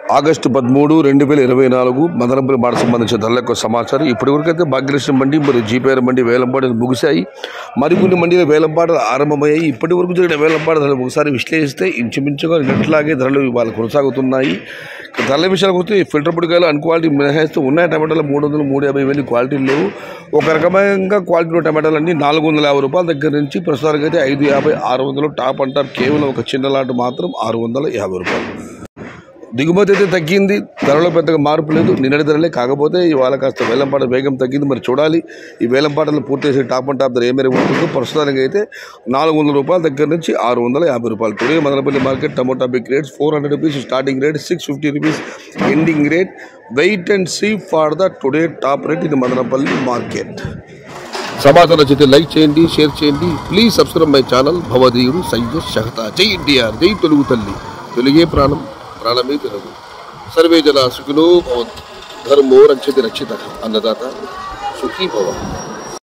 August పదమూడు రెండు వేల ఇరవై నాలుగు మదనపల్లి మాట సంబంధించిన ధరల యొక్క సమాచారం ఇప్పటివరకైతే భాగ్యలక్ష్మి మండి మరియు జీపీఆర్ మండి వేలంపాటలు ముగిశాయి మరికొన్ని మండీల వేలంపాటలు ఆరంభమయ్యాయి ఇప్పటి వరకు జరిగిన వేలంపాట ధరలు ఒకసారి విశ్లేషిస్తే ఇంచుమించుగా నిన్నట్లాగే ధరలు ఇవాళ కొనసాగుతున్నాయి ఇక ధరల విషయాలకు వస్తే ఈ ఫిల్టర్ పొడికాయలు అన్క్వాలిటీ మినహాయిస్తూ ఉన్నాయి టమాటాలు మూడు వందలు మూడు యాభై వేలు క్వాలిటీలు లేవు ఒక రకమైన క్వాలిటీలో టమాటాలు అన్ని నాలుగు వందల యాభై రూపాయల దగ్గర నుంచి ప్రస్తుతానికి అయితే ఐదు యాభై ఆరు వందలు టాప్ అంటారు కేవలం ఒక చిన్న లాట్ మాత్రం ఆరు వందల యాభై రూపాయలు దిగుమతి అయితే తగ్గింది ధరలో పెద్దగా మార్పు లేదు నిన్నటి ధరలే కాకపోతే ఇవాళ కాస్త వేలంపాట వేగం తగ్గింది మరి చూడాలి ఈ వేలంపాటలు పూర్తి చేసే టాప్ అండ్ టాప్ ధర ఏ మేరకు ఉంటుందో ప్రస్తుతానికి అయితే నాలుగు వందల రూపాయల దగ్గర నుంచి ఆరు వందల యాభై రూపాయలు today Madanapalle market tomato big rates four hundred rupees starting rate six fifty rupees ending rate wait and see for the today top rate in Madanapalle market సమాచారం నచ్చితే లైక్ చేయండి షేర్ చేయండి ప్లీజ్ సబ్స్క్రైబ్ మై ఛానల్ భవదీయుడు సయ్యద్ షహతా జై ఎన్టీఆర్ జై తెలుగు తల్లి తెలుగే ప్రాణం ప్రాణమే తెలుగు సర్వే జన సుఖినో భవంతు ధర్మో రక్షతి రక్షిత అన్నదాత సుఖీ భవ